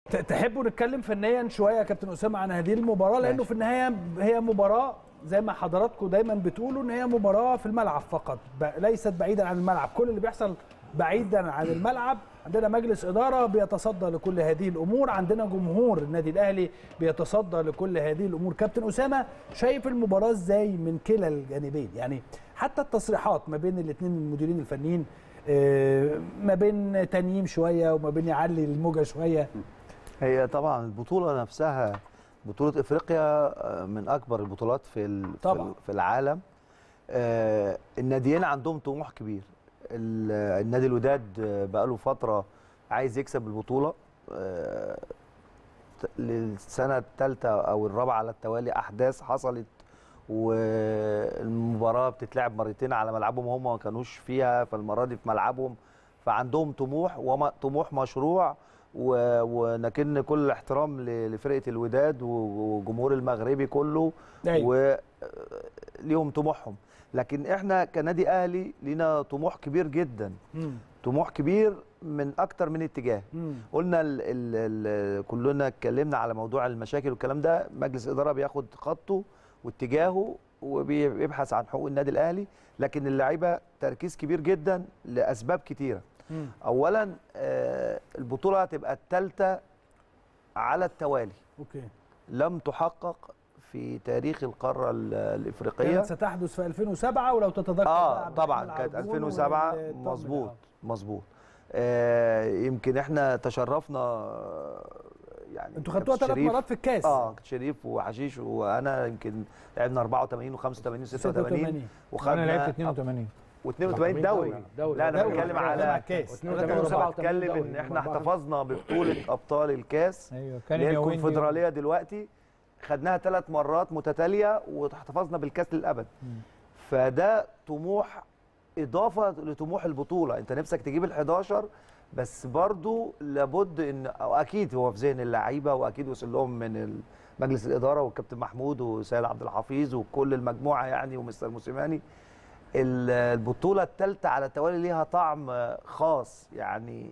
ت- تحبوا نتكلم فنيا شويه يا كابتن اسامه عن هذه المباراه لانه ماشي. في النهايه هي مباراه زي ما حضراتكم دايما بتقولوا ان هي مباراه في الملعب فقط ب- ليست بعيدا عن الملعب كل اللي بيحصل بعيدا عن الملعب عندنا مجلس اداره بيتصدى لكل هذه الامور عندنا جمهور النادي الاهلي بيتصدى لكل هذه الامور كابتن اسامه شايف المباراه ازاي من كلا الجانبين يعني حتى التصريحات ما بين الاثنين المديرين الفنيين آه، ما بين تنييم شويه وما بين يعلي الموجه شويه هي طبعا البطوله نفسها بطوله افريقيا آه، من اكبر البطولات في ال- في طبعاً. ال- في العالم آه، الناديين عندهم طموح كبير ال- النادي الوداد آه، بقاله فتره عايز يكسب البطوله آه، ت- للسنه الثالثه او الرابعه على التوالي احداث حصلت والمباراه بتتلعب مرتين على ملعبهم هم ما كانوش فيها فالمره دي في ملعبهم فعندهم طموح وما طموح مشروع و- ونكن كل الاحترام ل- لفرقه الوداد و- وجمهور المغربي كله أيوة. وليهم طموحهم لكن احنا كنادي اهلي لينا طموح كبير جدا مم. طموح كبير من اكتر من اتجاه مم. قلنا ال ال ال كلنا اتكلمنا على موضوع المشاكل والكلام ده مجلس الاداره بياخد خطه واتجاهه وبيبحث عن حقوق النادي الاهلي لكن اللعيبه تركيز كبير جدا لاسباب كتيره مم. اولا آه، البطوله هتبقى الثالثه على التوالي اوكي لم تحقق في تاريخ القاره ال- الافريقيه كانت ستحدث في 2007 ولو تتذكر اه بقى عبد طبعا الرحمن كانت عرجون 2007 والطاقم ده. مظبوط مظبوط آه يمكن احنا تشرفنا آه، يعني انتوا خدتوها كابتن ثلاث شريف- مرات في الكاس اه كابتن شريف وحشيش وانا يمكن لعبنا 84 و85 و86 86 وانا لعبت وخدنا 82 و82 دوري دوري. لا انا دوري. بتكلم بتكلم على على الكاس. 82 و87 بتكلم دوري. ان احنا احتفظنا ببطوله ابطال الكاس ايوه كان اللي هي اليومين دي- الكونفدراليه دلوقتي خدناها ثلاث مرات متتاليه واحتفظنا بالكاس للابد فده طموح اضافه لطموح البطوله انت نفسك تجيب ال11 بس برضو لابد ان أو اكيد هو في ذهن اللعيبه واكيد وصل لهم من ال- مجلس الاداره والكابتن محمود وسيد عبد الحفيظ وكل المجموعه يعني ومستر موسيماني ال- البطوله الثالثه على التوالي ليها طعم خاص يعني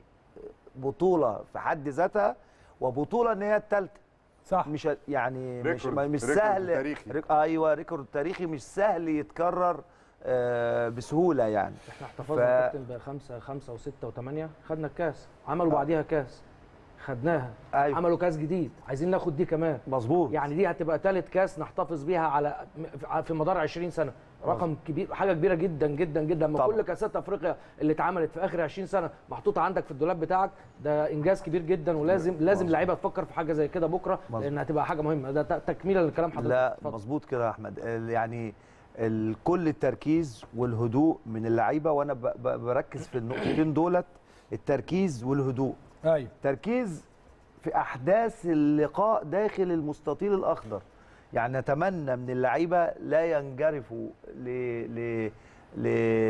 بطوله في حد ذاتها وبطوله ان هي الثالثه صح مش يعني مش ريكورد- مش ريكورد سهل تاريخي. ريك ايوه ريكورد تاريخي مش سهل يتكرر آه، بسهوله يعني احنا ف- احتفظنا كابتن بخمسه خمسه وسته وثمانيه خدنا الكاس عملوا بعديها كاس خدناها أيوة. عملوا كاس جديد عايزين ناخد دي كمان مظبوط يعني دي هتبقى ثالث كاس نحتفظ بيها على في مدار 20 سنه رقم كبير حاجه كبيره جدا جدا جدا لما طبعا. كل كاسات افريقيا اللي اتعملت في اخر 20 سنه محطوطه عندك في الدولاب بتاعك ده انجاز كبير جدا ولازم لازم اللعيبه تفكر في حاجه زي كده بكره مظبوط. لان هتبقى حاجه مهمه ده ت- تكمله للكلام حضرتك لا اتفضل. مظبوط كده يا احمد ال- يعني ال- كل التركيز والهدوء من اللعيبه وانا ب- ب- بركز في النقطتين دولت التركيز والهدوء ايوه تركيز في احداث اللقاء داخل المستطيل الاخضر يعني نتمنى من اللعيبه لا ينجرفوا ل ل ل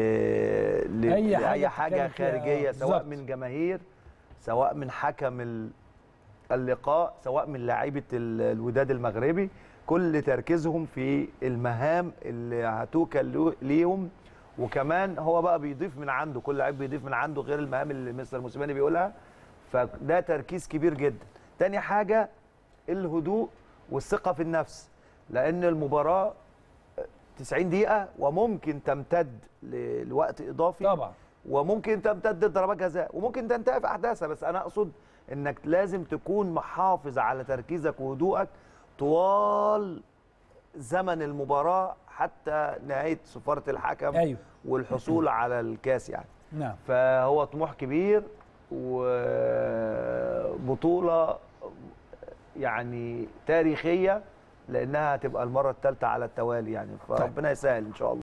ل أي حاجة لاي حاجه تتكلم فيها، خارجيه سواء بالظبط. من جماهير سواء من حكم ال- اللقاء سواء من لاعيبه ال- الوداد المغربي كل تركيزهم في المهام اللي هتوكل له- ليهم وكمان هو بقى بيضيف من عنده كل لعيب بيضيف من عنده غير المهام اللي مستر موسيماني بيقولها فده تركيز كبير جدا تاني حاجه الهدوء والثقه في النفس لان المباراه 90 دقيقه وممكن تمتد ل- لوقت اضافي طبعا وممكن تمتد لضربات جزاء وممكن تنتهي في احداثها بس انا اقصد انك لازم تكون محافظ على تركيزك وهدوءك طوال زمن المباراه حتى نهايه صفاره الحكم ايوه والحصول على الكاس يعني نعم فهو طموح كبير وبطوله يعني تاريخيه لانها هتبقى المره الثالثه على التوالي يعني فربنا يسهل ان شاء الله